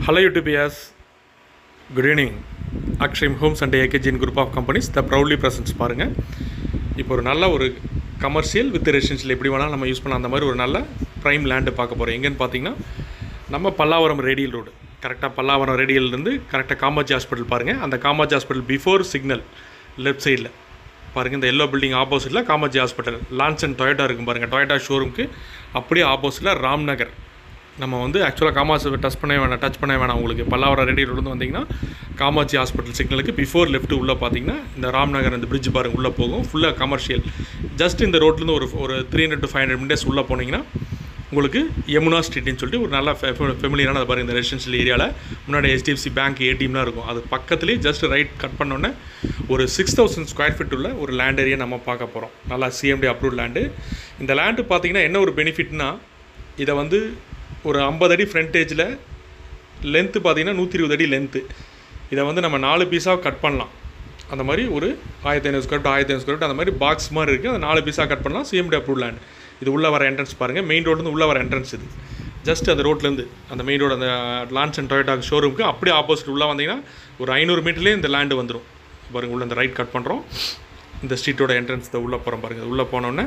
Hello YouTubeers. Good evening. Akshayam homes and ஏகேஜின் group of companies the proudly presents பாருங்கள் இப்போ ஒரு நல்ல ஒரு கமர்ஷியல் வித் ரெசிடென்ஷியல் எப்படி வேணாலும் நம்ம யூஸ் பண்ணலாம் அந்த மாதிரி ஒரு நல்ல ப்ரைம் லேண்டு பார்க்க போகிறோம் எங்கேன்னு பார்த்தீங்கன்னா நம்ம பல்லாவரம் ரேடியல் ரோடு கரெக்டாக பல்லாவரம் ரேடியல்லேருந்து கரெக்டாக காமாஜி ஹாஸ்பிட்டல் பாருங்கள் அந்த Kamaji hospital before signal left சைடில் பாருங்கள் இந்த எல்லோ பில்டிங் ஆப்போசிட்டில் Kamaji hospital launch and Toyota இருக்கும் பாருங்கள் டொயட்டா ஷோரூமுக்கு அப்படியே ஆப்போசிட்டில் ராம்நகர் நம்ம வந்து ஆக்சுவலாக காமாட்சி டச் பண்ணவே வேணாம் டச் பண்ணவே வேணாம் உங்களுக்கு பல்லாவரம் ரெடி ரோடு வந்தீங்கன்னா காமாட்சி ஹாஸ்பிட்டல் சிக்னலுக்கு பிஃபோர் லெஃப்ட் உள்ளே பார்த்தீங்கன்னா இந்த ராம்நகர் இந்த பிரிட்ஜ் பாருங்க உள்ளே போகும் ஃபுல்லாக கமர்ஷியல் ஜஸ்ட் இந்த ரோட்லேருந்து ஒரு ஒரு three hundred to five hundred minutes உள்ளே போனீங்கன்னா உங்களுக்கு யமுனா ஸ்ட்ரீட்னு சொல்லிட்டு ஒரு நல்ல ஃபெமிலியரான அது பாருங்க இந்த ரெசிடென்ஷியல் ஏரியாவில் முன்னாடி HDFC பேங்க் ஏடிஎம்லாம் இருக்கும் அது பக்கத்துலேயே ஜஸ்ட் ரைட் கட் பண்ணோன்னே ஒரு சிக்ஸ் தௌசண்ட் ஸ்கொயர் ஃபீட் உள்ள ஒரு லேண்ட் ஏரியா நம்ம பார்க்க போகிறோம் நல்லா சிஎம்டி அப்ரூவ் லேண்டு இந்த லேண்டு பார்த்தீங்கன்னா என்ன ஒரு பெனிஃபிட்னா இதை வந்து ஒரு ஐம்பது அடி ஃப்ரண்டேஜில் லென்த்து பார்த்தீங்கன்னா நூற்றி இருபது அடி லென்த்து இதை வந்து நம்ம நாலு பீஸாக கட் பண்ணலாம் அந்த மாதிரி ஒரு ஆயிரத்தி ஐநூறு ஸ்கொயர் ஆயிரத்தி ஐநூறு ஸ்கொயர் அந்த மாதிரி பாக்ஸ் மாதிரி இருக்குது அந்த நாலு பீஸாக கட் பண்ணலாம் சிஎம்டி அப்ரூவ் லேண்ட் இது உள்ளே வர என்ட்ரன்ஸ் பாருங்கள் மெயின் ரோட்லேருந்து உள்ளே வர என்ட்ரன்ஸ் இது ஜஸ்ட் அந்த ரோட்லேருந்து அந்த மெயின் ரோடு அந்த லான்ச் அண்ட் டொயட்டா ஷோரூமுக்கு அப்படியே ஆப்போசிட் உள்ளே வந்தீங்கன்னா ஒரு ஐநூறு மீட்டர்லேயே இந்த லேண்டு வந்துடும் பாருங்கள் உள்ள இந்த ரைட் கட் பண்ணுறோம் இந்த ஸ்ட்ரீட்டோட என்ட்ரன்ஸ் இந்த உள்ளே போகிறோம் பாருங்கள் உள்ளே போனோடனே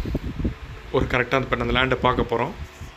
ஒரு கரெக்டாக அந்த அந்த லேண்டை பார்க்க போகிறோம்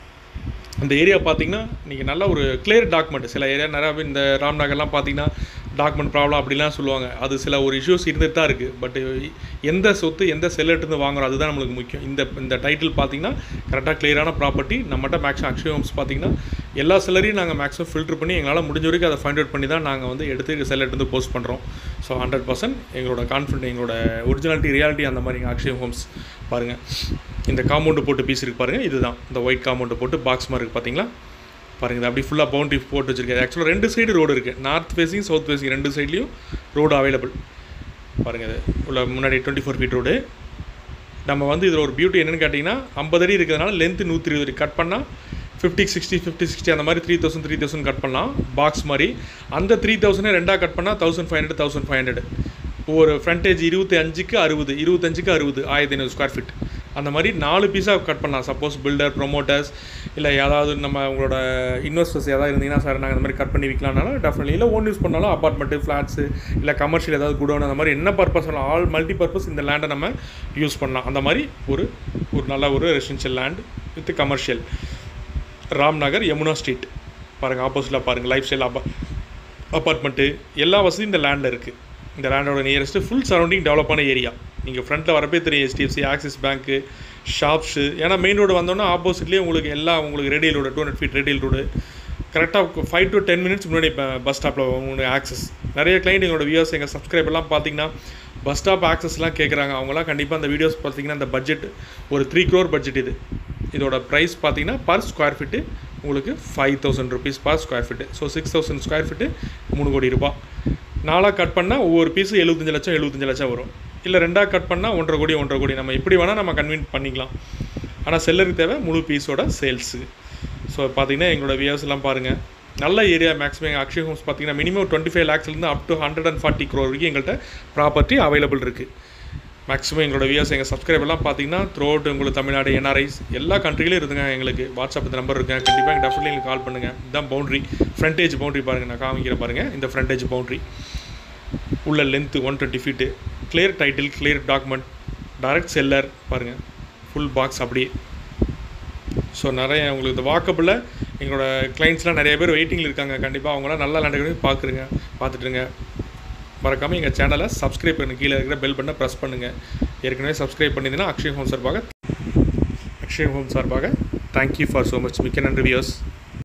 அந்த ஏரியா பார்த்தீங்கன்னா நீங்கள் நல்ல ஒரு கிளியர் டாக்குமெண்ட் சில ஏரியா நிறையா பேர் இந்த ராம்நகர்லாம் பார்த்தீங்கன்னா டாக்குமெண்ட் ப்ராப்ளம் அப்படிலாம் சொல்லுவாங்க அது சில ஒரு இஷ்யூஸ் இருந்துட்டு தான் இருக்குது பட் எந்த சொத்து எந்த செல்லர்ட்டு வாங்குறோம் அதுதான் நம்மளுக்கு முக்கியம் இந்த இந்த டைட்டில் பார்த்தீங்கன்னா கரெக்டாக கிளியரான ப்ராப்பர்ட்டி நம்மகிட்ட மேக்ஸிமம் அக்ஷய ஹோம்ஸ் பார்த்தீங்கன்னா எல்லா செல்லரையும் நாங்கள் மேக்ஸிமம் ஃபில்டர் பண்ணி எங்களால் முடிஞ்ச வரைக்கும் அதை ஃபைண்ட் அவுட் பண்ணி தான் நாங்கள் வந்து எடுத்து செல்லர்ட்டு போஸ்ட் பண்ணுறோம் ஸோ ஹண்ட்ரட் பர்சன்ட் எங்களோட கான்ஃபிடென்ட் எங்களோட ஒரிஜினாலிட்டி ரியாலிட்டி அந்த மாதிரி அக்ஷய ஹோம்ஸ் பாருங்கள் இந்த காம்பவுண்டு போட்டு பீஸ் இருக்குது பாருங்கள் இதுதான் இந்த ஒயிட் காம்பவுண்டு போட்டு பாக்ஸ் மாதிரி இருக்குது பார்த்தீங்களா பாருங்கள் இது அப்படி ஃபுல்லாக பவுண்ட்ரி போட்டு வச்சிருக்காரு ஆக்சுவலாக ரெண்டு சைடு ரோடு இருக்குது நார்த் ஃபேஸிங் சவுத் ஃபேஸிங் ரெண்டு சைட்லேயும் ரோடு அவைலபிள் பாருங்கள் இது உள்ள முன்னாடி டுவெண்ட்டி ஃபோர் ஃபீட் ரோடு நம்ம வந்து இதில் ஒரு பியூட்டி என்னென்னு கேட்டிங்கன்னா ஐம்பது அடி இருக்கிறதுனால லென்த்து நூற்றி இருபது கட் பண்ணால் ஃபிஃப்டி சிக்ஸ்டி ஃபிஃப்டி சிக்ஸ்டி அந்த மாதிரி three thousand three thousand cut பண்ணலாம் பாக்ஸ் மாதிரி அந்த த்ரீ தௌசண்டே ரெண்டாக கட் பண்ணால் thousand five hundred thousand five hundred ஒரு ஃப்ரண்டேஜ் இருபத்தி அஞ்சுக்கு அறுபது இருபத்தஞ்சுக்கு அறுபது ஆயிரத்தி ஐநூறு ஸ்கொயர் ஃபீட் அந்த மாதிரி நாலு பீஸாக கட் பண்ணலாம் சப்போஸ் பில்டர் ப்ரொமோட்டர்ஸ் இல்லை ஏதாவது நம்ம உங்களோட இன்வெஸ்டர்ஸ் ஏதாவது இருந்தீங்கன்னா சார் நாங்கள் இந்த மாதிரி கட் பண்ணி விற்கலாம்னாலும் டெஃபினெட்லி இல்லை ஓன் யூஸ் பண்ணாலும் அப்பார்ட்மெண்ட்டு ஃப்ளாட்ஸு இல்லை கமர்ஷியல் ஏதாவது குடோன் அந்த மாதிரி என்ன பர்பஸ் ஆல் மல்டி பர்பஸ் இந்த லேண்டை நம்ம யூஸ் பண்ணலாம் அந்த மாதிரி ஒரு ஒரு நல்ல ஒரு residential land with commercial Ramnagar Yamuna street பாருங்கள் ஆப்போசிட்டில் பாருங்கள் லைஃப் ஸ்டைல் அப்பா அப்பார்ட்மெண்ட்டு எல்லா வசதியும் இந்த லேண்டில் இருக்குது இந்த லேண்டோட நியரஸ்ட்டு ஃபுல் சரௌண்டிங் டெவலப்பான ஏரியா நீங்கள் ஃப்ரண்ட்டில் வரப்பே தெரியும் ஹெச்டிஎஃப்சி ஆக்சிஸ் பேங்க்கு ஷாப்ஸு ஏன்னா மெயின் ரோடு வந்தோன்னா ஆப்போசிட்லேயே உங்களுக்கு எல்லா உங்களுக்கு radial road two hundred feet radial road கரெக்டாக ஃபைவ் டு டென் மினிட்ஸ் முன்னாடி பஸ் ஸ்டாப்பில் உங்களுக்கு ஆக்சஸ் நிறைய கிளைண்ட் எங்களோட வியூஸ் எங்கள் சப்ஸ்கிரைபர்லாம் பார்த்தீங்கன்னா பஸ் ஸ்டாப் ஆக்சஸ்லாம் கேட்குறாங்க அவங்களாம் கண்டிப்பாக அந்த வீடியோஸ் பார்த்தீங்கன்னா அந்த பட்ஜெட் ஒரு த்ரீ க்ரோர் பட்ஜெட் இது இதோட ப்ரைஸ் பார்த்தீங்கன்னா பர் ஸ்கொயர் ஃபீட்டு உங்களுக்கு five thousand rupees per square feet so six thousand square feet மூணு கோடி ரூபாய் நாலாக கட் பண்ணால் ஒவ்வொரு பீஸு எழுபத்தஞ்சு லட்சம் எழுபத்தஞ்சு லட்சம் வரும் இல்லை ரெண்டாக கட் பண்ணால் ஒன்றரை கோடி ஒன்றரை கோடி நம்ம எப்படி வேணால் நம்ம கன்வின் பண்ணிக்கலாம் ஆனால் செல்லருக்கு தேவை முழு பீஸோட சேல்ஸு ஸோ பார்த்தீங்கன்னா எங்களோட வியர்ஸ்லாம் பாருங்கள் நல்ல ஏரியா மேக்ஸிமம் எங்கள் அக்ஷய் ஹோம்ஸ் பார்த்தீங்கன்னா மினிமம் டுவெண்ட்டி ஃபைவ் லேக்ஸ்லேருந்து up to hundred and forty crore வரைக்கும் எங்கள்கிட்ட ப்ராப்பர்ட்டி அவைலபிள் இருக்குது மேக்ஸிமம் எங்களோட வியர்ஸ் எங்கள் சப்ஸ்கிரைபர்லாம் பார்த்தீங்கன்னா த்ரூ அவுட் உங்களுக்கு தமிழ்நாடு என்ஆர்ஐஸ் எல்லா கண்ட்ரிலையும் இருந்துங்க எங்களுக்கு வாட்ஸ்அப் இந்த நம்பர் இருக்குங்க கண்டிப்பாக எங்கள் டெஃபினெட்லி எங்களுக்கு கால் பண்ணுங்கள் இதுதான் பவுண்ட்ரி ஃப்ரண்டேஜ் பவுண்ட்ரி பாருங்கள் நான் காமிக்கிற பாருங்கள் இந்த ஃப்ரண்டேஜ் பவுண்ட்ரி உள்ள length one twenty feet clear title clear document direct seller பாருங்கள் ஃபுல் பாக்ஸ் அப்படியே ஸோ நிறைய உங்களுக்கு இந்த வாக்கப்பில் எங்களோட கிளைண்ட்ஸ்லாம் நிறைய பேர் வெயிட்டிங்கில் இருக்காங்க கண்டிப்பாக அவங்களாம் நல்லா லேண்ட் பார்க்குறங்க பார்த்துட்டுருங்க மறக்காமல் எங்கள் சேனலை சப்ஸ்கிரைப் பண்ணு கீழே இருக்கிற பெல் பண்ண ப்ரெஸ் பண்ணுங்கள் ஏற்கனவே சப்ஸ்கிரைப் பண்ணியிருந்தீங்கன்னா அக்ஷய் ஹோம் சார்பாக அக்ஷய் ஹோம் சார்பாக தேங்க்யூ ஃபார் ஸோ மச் மிக்க நன்றி வியர்ஸ்